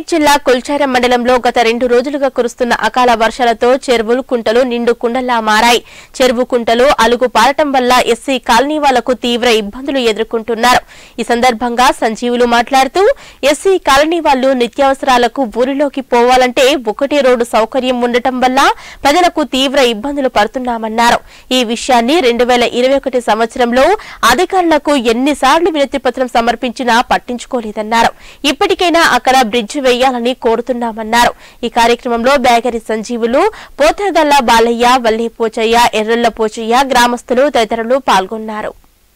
మెదక్ జిల్లా కొల్చారం మండలంలో గత రెండు రోజులుగా కురుస్తున్న అకాల వర్షాలతో చెరువులు కుంటలు నిండు కుండల్లా మారాయి చెరువు కుంటలు అలుగు పారటం వల్ల ఎస్సీ కాలనీ వాళ్లకు తీవ్ర ఇబ్బందులు ఎదుర్కొంటున్నారు ఈ సందర్భంగా సంజీవులు మాట్లాడుతూ ఎస్సీ కాలనీ వాళ్లు నిత్యావసరాలకు ఊరిలోకి పోవాలంటే ఒకటే రోడ్డు సౌకర్యం ఉండటం వల్ల ప్రజలకు తీవ్ర ఇబ్బందులు పడుతున్నామన్నారు ఈ విషయాన్ని రెండు వేల ఇరవై ఒకటి సంవత్సరంలో అధికారులకు ఎన్నిసార్లు వినతి పత్రం సమర్పించినా పట్టించుకోలేదన్నారు ఇప్పటికైనా అక్కడ బ్రిడ్జ్ వేయాలని కోరుతున్నామన్నారు ఈ కార్యక్రమంలో బేగరి సంజీవులు పోతగల్ల బాలయ్య వల్లే పోచయ్య ఎర్రల్ల పోచయ్య గ్రామస్తులు తదితరులు పాల్గొన్నారు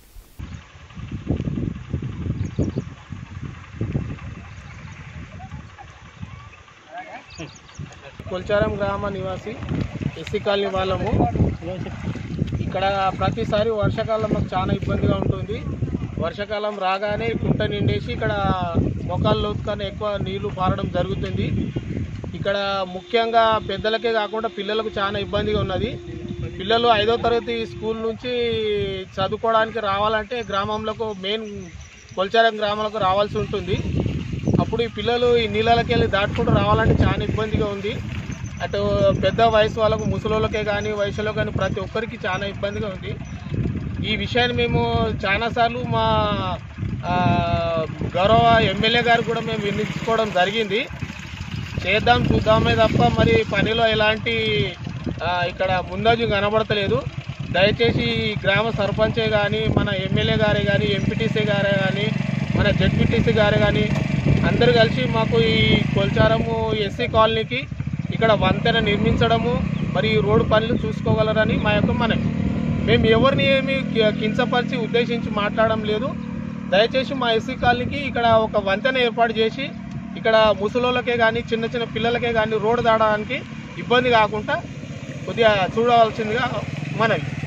కొల్చారం గ్రామ నివాసి ఎస్సీ కాలనీ వాళ్ళము ఇక్కడ ప్రతిసారి వర్షాకాలం మాకు చాలా ఇబ్బందిగా ఉంటుంది వర్షాకాలం రాగానే కుంట నిండేసి ఇక్కడ మొక్కలు లోతుకన్నా ఎక్కువ నీళ్లు పారడం జరుగుతుంది ఇక్కడ ముఖ్యంగా పెద్దలకే కాకుండా పిల్లలకు చాలా ఇబ్బందిగా ఉన్నది పిల్లలు ఐదో తరగతి స్కూల్ నుంచి చదువుకోవడానికి రావాలంటే గ్రామంలోకి మెయిన్ కొల్చారం గ్రామాలకు రావాల్సి ఉంటుంది అప్పుడు ఈ పిల్లలు ఈ నీళ్ళకి వెళ్ళి దాటుకుంటూ రావాలంటే చాలా ఇబ్బందిగా ఉంది అటు పెద్ద వయసు వాళ్ళకు ముసలోళ్ళకే కానీ వయసులో కానీ ప్రతి ఒక్కరికి చాలా ఇబ్బందిగా ఉంది ఈ విషయాన్ని మేము చాలాసార్లు మా ఆ, గౌరవ ఎమ్మెల్యే గారు కూడా మేము వినిపించుకోవడం జరిగింది చేద్దాం చూద్దామే తప్ప మరి పనిలో ఎలాంటి ఆ, ఇక్కడ ముందజు కనబడతలేదు దయచేసి ఈ గ్రామ సర్పంచే కానీ మన ఎమ్మెల్యే గారే కానీ ఎంపీటీసీ గారే కానీ మన జడ్పీటీసీ గారే కానీ అందరూ కలిసి మాకు ఈ కొల్చారము ఎస్సీ కాలనీకి ఇక్కడ వంతెన నిర్మించడము మరి ఈ రోడ్డు పనులు చూసుకోగలరని మా యొక్క మనవి మేము ఎవరిని ఏమి కి- కించపరిచి ఉద్దేశించి మాట్లాడడం లేదు దయచేసి మా ఎస్సీ కాలనీకి ఇక్కడ ఒక వంతెన ఏర్పాటు చేసి ఇక్కడ ముసలోళ్ళకే కానీ చిన్న చిన్న పిల్లలకే కానీ రోడ్డు దాడడానికి ఇబ్బంది కాకుండా కొద్దిగా చూడవలసిందిగా మనవి